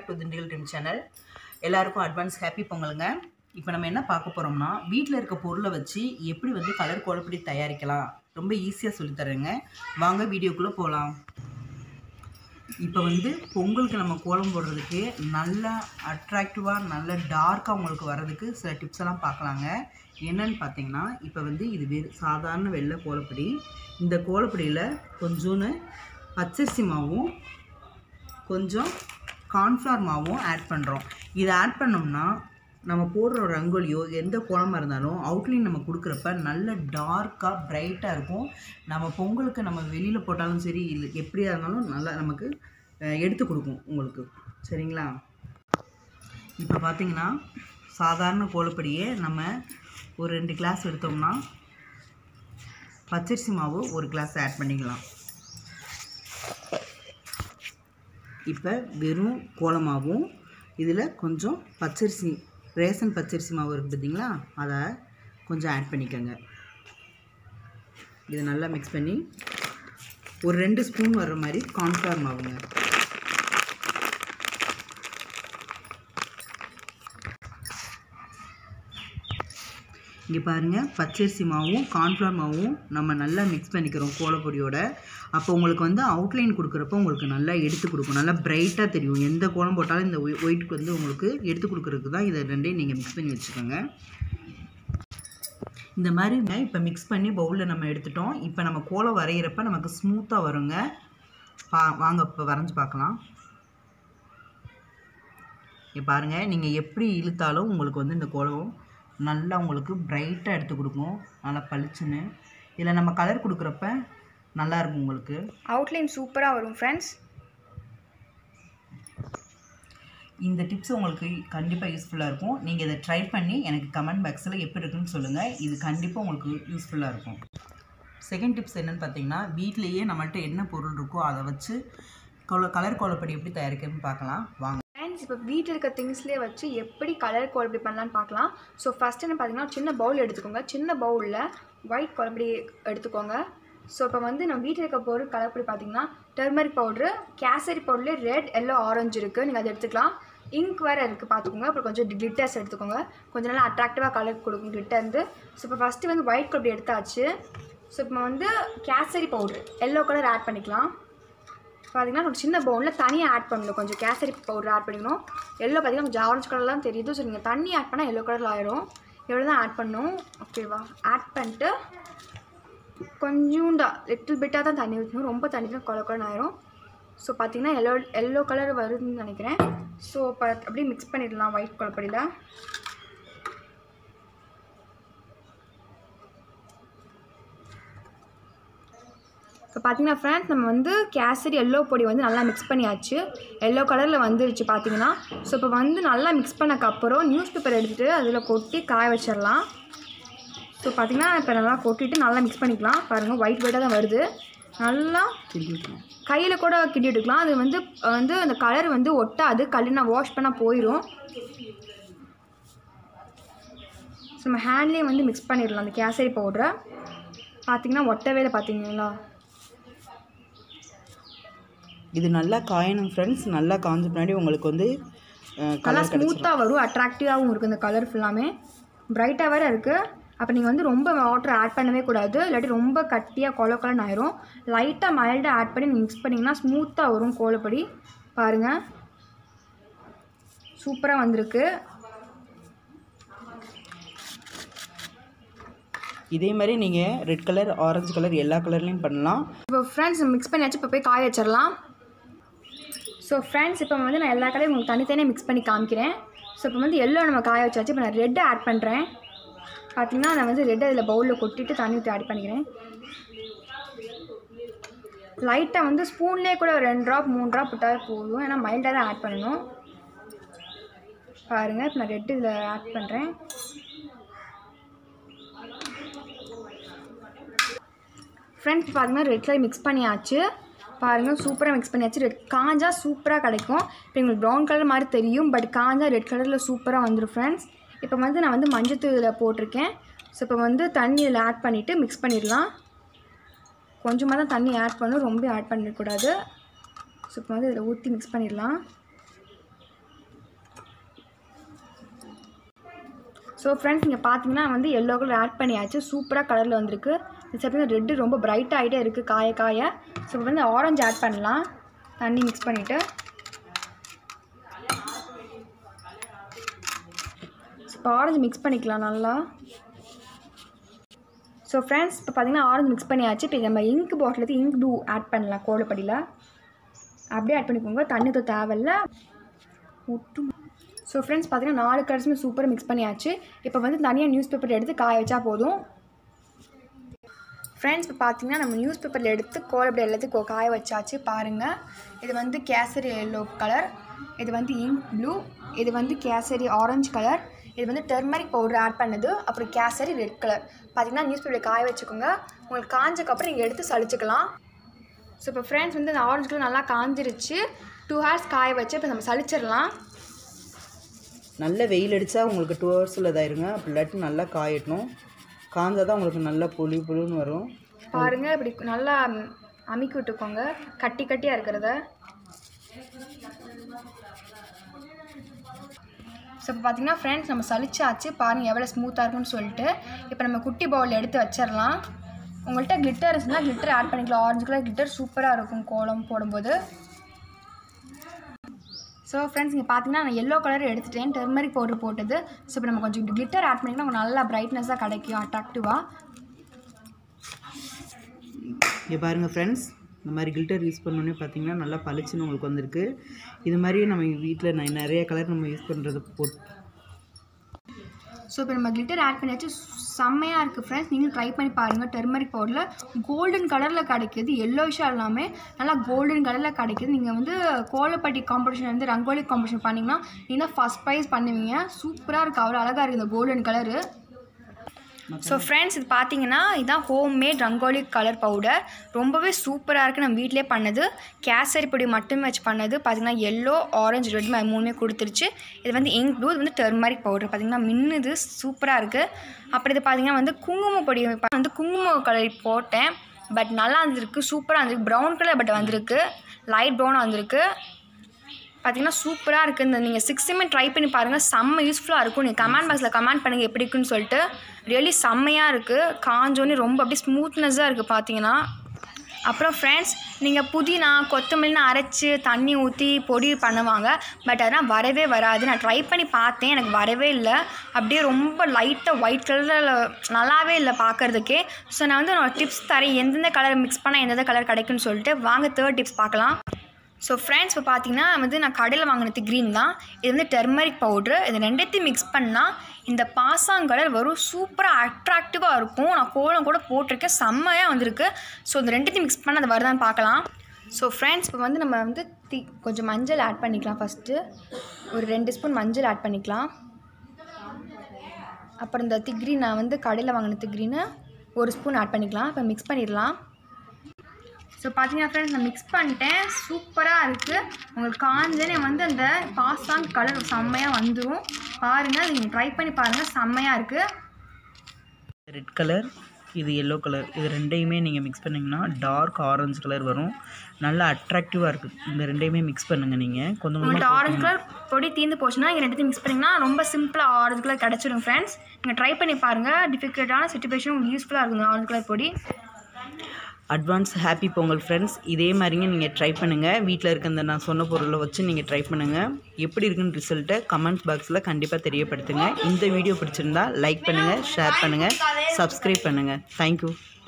back to Dindigul team channel எல்லாருக்கும் advance happy பொங்கலுங்க இப்போ நம்ம என்ன பார்க்க போகிறோம்னா வீட்டில் இருக்க பொருளை வச்சு எப்படி வந்து கலர் கோலப்பொடி தயாரிக்கலாம் ரொம்ப ஈஸியாக சொல்லித்தரேங்க வாங்க வீடியோக்குள்ளே போகலாம் இப்போ வந்து பொங்கலுக்கு நம்ம கோலம் போடுறதுக்கு நல்ல அட்ராக்டிவாக நல்ல டார்க்காக உங்களுக்கு வர்றதுக்கு சில டிப்ஸ் எல்லாம் பார்க்கலாங்க என்னன்னு பார்த்தீங்கன்னா இப்போ வந்து இது வெறு சாதாரண வெள்ளை கோலப்பொடி இந்த கோலப்பொடியில் கொஞ்சோன்னு பச்சரிசி மாவும் கொஞ்சம் கார்ன்ஃப்ளவர் மாவும் ஆட் பண்ணுறோம் இதை ஆட் பண்ணோம்னா நம்ம போடுற ஒரு ரங்கோலியோ எந்த கோலமாக இருந்தாலும் அவுட்லைன் நம்ம கொடுக்குறப்ப நல்ல டார்க்காக பிரைட்டாக இருக்கும் நம்ம பொங்கலுக்கு நம்ம வெளியில் போட்டாலும் சரி இல்லை எப்படியா இருந்தாலும் நல்லா நமக்கு அஹ், எடுத்து கொடுக்கும் உங்களுக்கு சரிங்களா இப்போ பார்த்தீங்கன்னா சாதாரண கோலப்படியே நம்ம ஒரு ரெண்டு கிளாஸ் எடுத்தோம்னா பச்சரிசி மாவு ஒரு கிளாஸ் ஆட் பண்ணிக்கலாம் இப்போ வெறும் கோலமாவும் இதில் கொஞ்சம் பச்சரிசி ரேஷன் பச்சரிசி மாவு இருக்குது பார்த்தீங்களா அதை கொஞ்சம் ஆட் பண்ணிக்கோங்க இதை நல்லா மிக்ஸ் பண்ணி ஒரு ரெண்டு ஸ்பூன் வர்ற மாதிரி கார்ன்ஃப்ளவர் மாவுங்க இங்கே பாருங்கள் பச்சரிசி மாவும் கார்ன்ஃப்ளவர் மாவும் நம்ம நல்லா மிக்ஸ் பண்ணிக்கிறோம் கோலப்பொடியோட அப்போ உங்களுக்கு வந்து அவுட்லைன் கொடுக்குறப்போ உங்களுக்கு நல்லா எடுத்து கொடுக்கும் நல்லா பிரைட்டாக தெரியும் எந்த கோலம் போட்டாலும் இந்த ஒயிட்டுக்கு வந்து உங்களுக்கு எடுத்து கொடுக்குறதுக்கு தான் இதை ரெண்டையும் நீங்கள் மிக்ஸ் பண்ணி வச்சுக்கோங்க இந்த மாதிரிங்க இப்போ மிக்ஸ் பண்ணி பவுலில் நம்ம எடுத்துட்டோம் இப்போ நம்ம கோலம் வரைகிறப்ப நமக்கு ஸ்மூத்தாக வருங்க பா வாங்க இப்போ வரைஞ்சி பார்க்கலாம் இங்கே பாருங்கள் நீங்கள் எப்படி இழுத்தாலும் உங்களுக்கு வந்து இந்த கோலம் நல்லா உங்களுக்கு பிரைட்டாக எடுத்து கொடுக்கும் நல்லா பளிச்சுன்னு இதில் நம்ம கலர் கொடுக்குறப்ப நல்லா இருக்கும் உங்களுக்கு அவுட்லைன் சூப்பராக வரும் ஃப்ரெண்ட்ஸ் இந்த டிப்ஸ் உங்களுக்கு கண்டிப்பாக யூஸ்ஃபுல்லாக இருக்கும் நீங்கள் இதை ட்ரை பண்ணி எனக்கு கமெண்ட் பாக்ஸில் எப்படி இருக்குன்னு சொல்லுங்கள் இது கண்டிப்பாக உங்களுக்கு யூஸ்ஃபுல்லாக இருக்கும் செகண்ட் டிப்ஸ் என்னென்னு பார்த்தீங்கன்னா வீட்டிலேயே நம்மள்ட்ட என்ன பொருள் இருக்கோ அதை வச்சு கோல கலர் கோலப்படி எப்படி தயாரிக்கணும்னு பார்க்கலாம் வாங்க ஃப்ரெண்ட்ஸ் இப்போ வீட்டில் இருக்க திங்ஸ்லேயே வச்சு எப்படி கலர் குழம்பு பண்ணலான்னு பார்க்கலாம் ஸோ ஃபஸ்ட் என்ன பார்த்தீங்கன்னா ஒரு சின்ன பவுல் எடுத்துக்கோங்க சின்ன பவுலில் ஒயிட் குழம்புடி எடுத்துக்கோங்க ஸோ இப்போ வந்து நம்ம வீட்டில் இருக்க பொருள் கலர் பொடி பார்த்தீங்கன்னா டர்மரிக் பவுட்ரு கேசரி பவுடர்லேயே ரெட் எல்லோ ஆரஞ்சு இருக்குது நீங்கள் அதை எடுத்துக்கலாம் இங்க் வேறு இருக்குது பார்த்துக்கோங்க அப்புறம் கொஞ்சம் கிளிட்டர்ஸ் எடுத்துக்கோங்க கொஞ்சம் நல்லா அட்ராக்டிவாக கலர் கொடுக்கும் கிளிட்டர் இருந்து ஸோ இப்போ ஃபஸ்ட்டு வந்து ஒயிட் குழம்பு எடுத்தாச்சு ஸோ இப்போ வந்து கேசரி பவுட்ரு எல்லோ கலர் ஆட் பண்ணிக்கலாம் பார்த்தீங்கன்னா ஒரு சின்ன பவுலில் தனியாக ஆட் பண்ணணும் கொஞ்சம் கேசரி பவுடர் ஆட் பண்ணிக்கணும் எல்லோ பார்த்தீங்கன்னா கொஞ்சம் ஆரஞ்சு கலர்லாம் தெரியுது ஸோ நீங்கள் தண்ணி ஆட் பண்ணால் எல்லோ கலரில் ஆயிரும் எவ்வளோ தான் ஆட் பண்ணணும் ஓகேவா ஆட் பண்ணிட்டு கொஞ்சோண்டா லிட்டில் பிட்டாக தான் தண்ணி ஊற்றணும் ரொம்ப தண்ணி தான் கொல கொலன்னு ஆயிரும் ஸோ பார்த்தீங்கன்னா எல்லோ எல்லோ கலர் வருதுன்னு நினைக்கிறேன் ஸோ இப்போ அப்படியே மிக்ஸ் பண்ணிடலாம் ஒயிட் குழப்படியில் இப்போ பார்த்தீங்கன்னா ஃப்ரெண்ட்ஸ் நம்ம வந்து கேசரி எல்லோ பொடி வந்து நல்லா மிக்ஸ் பண்ணியாச்சு எல்லோ கலரில் வந்துருச்சு பார்த்தீங்கன்னா ஸோ இப்போ வந்து நல்லா மிக்ஸ் பண்ணக்கப்புறம் நியூஸ் பேப்பர் எடுத்துகிட்டு அதில் கொட்டி காய வச்சிடலாம் ஸோ பார்த்தீங்கன்னா இப்போ நல்லா கொட்டிட்டு நல்லா மிக்ஸ் பண்ணிக்கலாம் பாருங்கள் ஒயிட் ஒயிட்டாக தான் வருது நல்லா கிண்டிக்கலாம் கையில் கூட கிண்டி விட்டுக்கலாம் அது வந்து வந்து அந்த கலர் வந்து ஒட்டாது கல்லுனா வாஷ் பண்ணால் போயிடும் ஸோ நம்ம ஹேண்ட்லேயே வந்து மிக்ஸ் பண்ணிடலாம் அந்த கேசரி பவுடரை பார்த்தீங்கன்னா ஒட்டவே இல்லை பார்த்தீங்களா இது நல்லா காயணும் ஃப்ரெண்ட்ஸ் நல்லா காஞ்ச பின்னாடி உங்களுக்கு வந்து நல்லா கலர் கிடைச்சிடும் ஸ்மூத்தாக வரும் அட்ராக்டிவாகவும் இருக்குது இந்த கலர் ஃபுல்லாமே பிரைட்டாக வேறு இருக்குது அப்போ நீங்கள் வந்து ரொம்ப வாட்டர் ஆட் பண்ணவே கூடாது இல்லாட்டி ரொம்ப கட்டியாக கொல கொலன்னு ஆயிரும் லைட்டாக மைல்டாக ஆட் பண்ணி நீங்கள் மிக்ஸ் பண்ணிங்கன்னா ஸ்மூத்தாக வரும் கோலப்பொடி பாருங்கள் சூப்பராக வந்திருக்கு இதே மாதிரி நீங்கள் ரெட் கலர் ஆரஞ்சு கலர் எல்லா கலர்லேயும் பண்ணலாம் இப்போ ஃப்ரெண்ட்ஸ் மிக்ஸ் பண்ணியாச்சு இப்போ போய் காய வச்சிடலாம் ஸோ ஃப்ரெண்ட்ஸ் இப்போ வந்து நான் எல்லா கலரையும் உங்களுக்கு தனித்தனியாக மிக்ஸ் பண்ணி காமிக்கிறேன் ஸோ இப்போ வந்து எல்லோ நம்ம காய வச்சாச்சு இப்போ நான் ரெட்டு ஆட் பண்ணுறேன் பார்த்தீங்கன்னா நான் வந்து ரெட் அதில் பவுலில் கொட்டிட்டு தண்ணி ஊற்றி ஆட் பண்ணிக்கிறேன் லைட்டாக வந்து ஸ்பூன்லேயே கூட ஒரு ரெண்டு ட்ராப் மூணு ட்ராப் விட்டாலே போதும் ஏன்னா மைல்டாக தான் ஆட் பண்ணணும் பாருங்கள் இப்போ நான் ரெட்டு இதில் ஆட் பண்ணுறேன் ஃப்ரெண்ட்ஸ் பார்த்தீங்கன்னா ரெட் கலர் மிக்ஸ் பண்ணியாச்சு பாருங்கள் சூப்பராக மிக்ஸ் பண்ணியாச்சு ரெட் காஞ்சா சூப்பராக கிடைக்கும் இப்போ எங்களுக்கு ப்ரௌன் கலர் மாதிரி தெரியும் பட் காஞ்சா ரெட் கலரில் சூப்பராக வந்துடும் ஃப்ரெண்ட்ஸ் இப்போ வந்து நான் வந்து மஞ்சத்தூள் இதில் போட்டிருக்கேன் ஸோ இப்போ வந்து தண்ணி இதில் ஆட் பண்ணிவிட்டு மிக்ஸ் பண்ணிடலாம் கொஞ்சமாக தான் தண்ணி ஆட் பண்ணணும் ரொம்ப ஆட் பண்ணிடக்கூடாது ஸோ இப்போ வந்து இதில் ஊற்றி மிக்ஸ் பண்ணிடலாம் ஸோ ஃப்ரெண்ட்ஸ் இங்கே பார்த்தீங்கன்னா வந்து எல்லோ கலர் ஆட் பண்ணியாச்சு சூப்பராக கலரில் வந்திருக்கு இது பார்த்தீங்கன்னா ரெட்டு ரொம்ப பிரைட் ஆகிட்டே இருக்குது காய காய ஸோ இப்போ வந்து ஆரஞ்சு ஆட் பண்ணலாம் தண்ணி மிக்ஸ் பண்ணிவிட்டு இப்போ ஆரஞ்சு மிக்ஸ் பண்ணிக்கலாம் நல்லா ஸோ ஃப்ரெண்ட்ஸ் இப்போ பார்த்தீங்கன்னா ஆரஞ்சு மிக்ஸ் பண்ணியாச்சு இப்போ நம்ம இங்க் பாட்டிலுக்கு இங்க் ப்ளூ ஆட் பண்ணலாம் கோலப்படியில் அப்படியே ஆட் பண்ணிக்கோங்க தண்ணி ஊற்ற தேவையில்ல ஒட்டும் ஸோ ஃப்ரெண்ட்ஸ் பார்த்தீங்கன்னா நாலு கலர்ஸுமே சூப்பராக மிக்ஸ் பண்ணியாச்சு இப்போ வந்து தனியாக நியூஸ் பேப்பர் எடுத்து காய வச்சா போதும் ஃப்ரெண்ட்ஸ் இப்போ பார்த்தீங்கன்னா நம்ம நியூஸ் பேப்பரில் எடுத்து கோலப்படி எல்லாத்தையும் கோ- காய வச்சாச்சு பாருங்கள் இது வந்து கேசரி எல்லோ கலர் இது வந்து இங்க் ப்ளூ இது வந்து கேசரி ஆரஞ்சு கலர் இது வந்து டெர்மரிக் பவுடர் ஆட் பண்ணது அப்புறம் கேசரி ரெட் கலர் பார்த்தீங்கன்னா நியூஸ் பேப்பரில் காய வச்சுக்கோங்க உங்களுக்கு காஞ்சக்கப்புறம் நீங்கள் எடுத்து சளிச்சுக்கலாம் ஸோ இப்போ ஃப்ரெண்ட்ஸ் வந்து இந்த ஆரஞ்சு கலர் நல்லா காஞ்சிருச்சு டூ ஹார்ஸ் காய வச்சு இப்போ நம்ம சளிச்சிடலாம் நல்ல வெயில் அடித்தா உங்களுக்கு டூ ஹவர்ஸில் இதாயிருங்க அப்படி இல்லாட்டி நல்லா காயட்டணும் காஞ்சாதான் தான் உங்களுக்கு நல்லா புளி புளின்னு வரும் பாருங்கள் இப்படி நல்லா ம், அமுக்கி விட்டுக்கோங்க கட்டி கட்டியாக இருக்கிறத ஸோ இப்போ பார்த்தீங்கன்னா ஃப்ரெண்ட்ஸ் நம்ம சலிச்சாச்சு பாருங்கள் எவ்வளோ ஸ்மூத்தாக இருக்கும்னு சொல்லிட்டு இப்போ நம்ம குட்டி பவுலில் எடுத்து வச்சிடலாம் உங்கள்கிட்ட கிளிட்டர் இருந்துச்சுன்னா கிளிட்டர் ஆட் பண்ணிக்கலாம் ஆரஞ்சு கலர் கிளிட்டர் சூப்பராக இருக்கும் கோலம் போடும்போது ஸோ ஃப்ரெண்ட்ஸ் இங்கே பார்த்தீங்கன்னா நான் எல்லோ கலர் எடுத்துட்டேன் டெர்மரிக் பவுடர் போட்டது ஸோ இப்போ நம்ம கொஞ்சம் கிளிட்டர் ஆட் பண்ணிங்கன்னா உங்களுக்கு நல்லா பிரைட்னஸாக கிடைக்கும் அட்ராக்டிவாக இங்கே பாருங்கள் ஃப்ரெண்ட்ஸ் இந்த மாதிரி கில்டர் யூஸ் பண்ணோன்னே பார்த்தீங்கன்னா நல்லா பளிச்சுன்னு உங்களுக்கு வந்திருக்கு இது மாதிரியே நம்ம வீட்டில் நிறைய கலர் நம்ம யூஸ் பண்ணுறது போட் ஸோ இப்போ நம்ம கிளிட்டர் ஆட் பண்ணியாச்சு செம்மையாக இருக்குது ஃப்ரெண்ட்ஸ் நீங்களும் ட்ரை பண்ணி பாருங்கள் டெர்மரிக் பவுடரில் கோல்டன் கலரில் கிடைக்கிது எல்லோஷாக எல்லாமே நல்லா கோல்டன் கலரில் கிடைக்கிது நீங்கள் வந்து கோலப்பட்டி காம்படிஷன் வந்து ரங்கோலி காம்படிஷன் பண்ணிங்கன்னா நீங்கள் ஃபஸ்ட் ப்ரைஸ் பண்ணுவீங்க சூப்பராக இருக்குது அவ்வளோ அழகாக இருக்குது இந்த கோல்டன் கலரு ஸோ ஃப்ரெண்ட்ஸ் இது பார்த்தீங்கன்னா இதுதான் home made rangoli colour powder ரொம்பவே சூப்பராக இருக்குது நம்ம வீட்டிலே பண்ணது கேசரி பொடி மட்டுமே வச்சு பண்ணது பார்த்தீங்கன்னா எல்லோ ஆரஞ்சு ரெட் மூணுமே கொடுத்துருச்சு இது வந்து இங்க் ப்ளூ இது வந்து டெர்மரிக் பவுடர் பார்த்தீங்கன்னா மின்னுது சூப்பராக இருக்குது அப்புறம் இது பார்த்தீங்கன்னா வந்து குங்கும பொடி வந்து குங்கும கலர் போட்டேன் பட் நல்லா வந்திருக்கு சூப்பராக வந்திருக்கு ப்ரௌன் கலர் பட் வந்திருக்கு லைட் ப்ரௌனாக வந்திருக்கு பார்த்தீங்கன்னா சூப்பராக இருக்குது இந்த நீங்கள் சிக்ஸுமே ட்ரை பண்ணி பாருங்கள் செம்ம யூஸ்ஃபுல்லாக இருக்கும் நீங்கள் கமெண்ட் பாக்ஸில் கமெண்ட் பண்ணுங்கள் எப்படி இருக்குன்னு சொல்லிட்டு ரியலி செம்மையாக இருக்குது காஞ்சோன்னே ரொம்ப அப்படியே ஸ்மூத்னஸாக இருக்குது பார்த்தீங்கன்னா அப்புறம் ஃப்ரெண்ட்ஸ் நீங்கள் புதினா கொத்தமல்லின்னு அரைச்சி தண்ணி ஊற்றி பொடி பண்ணுவாங்க பட் அதெல்லாம் வரவே வராது நான் ட்ரை பண்ணி பார்த்தேன் எனக்கு வரவே இல்லை அப்படியே ரொம்ப லைட்டாக ஒயிட் கலரில் நல்லாவே இல்லை பார்க்குறதுக்கே ஸோ நான் வந்து நான் டிப்ஸ் தரேன் எந்தெந்த கலர் மிக்ஸ் பண்ணால் எந்தெந்த கலர் கிடைக்குன்னு சொல்லிட்டு வாங்க தேர்ட் டிப்ஸ் பார்க்கலாம் ஸோ ஃப்ரெண்ட்ஸ் இப்போ பார்த்தீங்கன்னா வந்து நான் கடையில் வாங்கினது க்ரீன் தான் இது வந்து டெர்மரிக் பவுட்ரு இது ரெண்டத்தையும் மிக்ஸ் பண்ணால் இந்த பாசாங் கலர் வரும் சூப்பராக அட்ராக்டிவாக இருக்கும் நான் கோலம் கூட போட்டிருக்கேன் செம்மையாக வந்திருக்கு ஸோ இந்த ரெண்டத்தையும் மிக்ஸ் பண்ண அது வருதான்னு பார்க்கலாம் ஸோ ஃப்ரெண்ட்ஸ் இப்போ வந்து நம்ம வந்து தி கொஞ்சம் மஞ்சள் ஆட் பண்ணிக்கலாம் ஃபஸ்ட்டு ஒரு ரெண்டு ஸ்பூன் மஞ்சள் ஆட் பண்ணிக்கலாம் அப்புறம் இந்த திக்ரீன் நான் வந்து கடையில் வாங்கின திக்ரீனு ஒரு ஸ்பூன் ஆட் பண்ணிக்கலாம் இப்போ மிக்ஸ் பண்ணிடலாம் ஸோ பார்த்தீங்கன்னா ஃப்ரெண்ட்ஸ் நான் மிக்ஸ் பண்ணிட்டேன் சூப்பராக இருக்குது உங்களுக்கு காஞ்சனே வந்து அந்த பாஸ்தாங் கலர் செம்மையாக வந்துடும் பாருங்கள் நீங்கள் ட்ரை பண்ணி பாருங்கள் செம்மையாக இருக்குது ரெட் கலர் இது எல்லோ கலர் இது ரெண்டையுமே நீங்கள் மிக்ஸ் பண்ணிங்கன்னா டார்க் ஆரஞ்சு கலர் வரும் நல்லா அட்ராக்டிவாக இருக்குது இந்த ரெண்டையுமே மிக்ஸ் பண்ணுங்கள் நீங்கள் கொஞ்சம் உங்கள்கிட்ட கொஞ்சமாக ஆரஞ்சு கலர் பொடி தீர்ந்து போச்சுன்னா நீங்கள் ரெண்டுத்தையும் மிக்ஸ் பண்ணிங்கன்னா ரொம்ப சிம்பிளாக ஆரஞ்சு கலர் கிடச்சிடும் ஃப்ரெண்ட்ஸ் நீங்கள் ட்ரை பண்ணி பாருங்கள் டிஃபிகல்ட்டான சுச்சுவேஷன் உங்களுக்கு யூஸ்ஃபுல்லாக இருக்கும் ஆரஞ்சு கலர் பொடி அட்வான்ஸ் ஹாப்பி பொங்கல் ஃப்ரெண்ட்ஸ் இதே மாதிரிங்க நீங்கள் ட்ரை பண்ணுங்கள் வீட்டில் இருக்க இந்த நான் சொன்ன பொருளை வச்சு நீங்கள் ட்ரை பண்ணுங்கள் எப்படி இருக்குன்னு ரிசல்ட்டை கமெண்ட் பாக்ஸில் கண்டிப்பாக தெரியப்படுத்துங்க இந்த வீடியோ பிடிச்சிருந்தா லைக் பண்ணுங்கள் ஷேர் பண்ணுங்கள் சப்ஸ்கிரைப் பண்ணுங்கள் தேங்க்யூ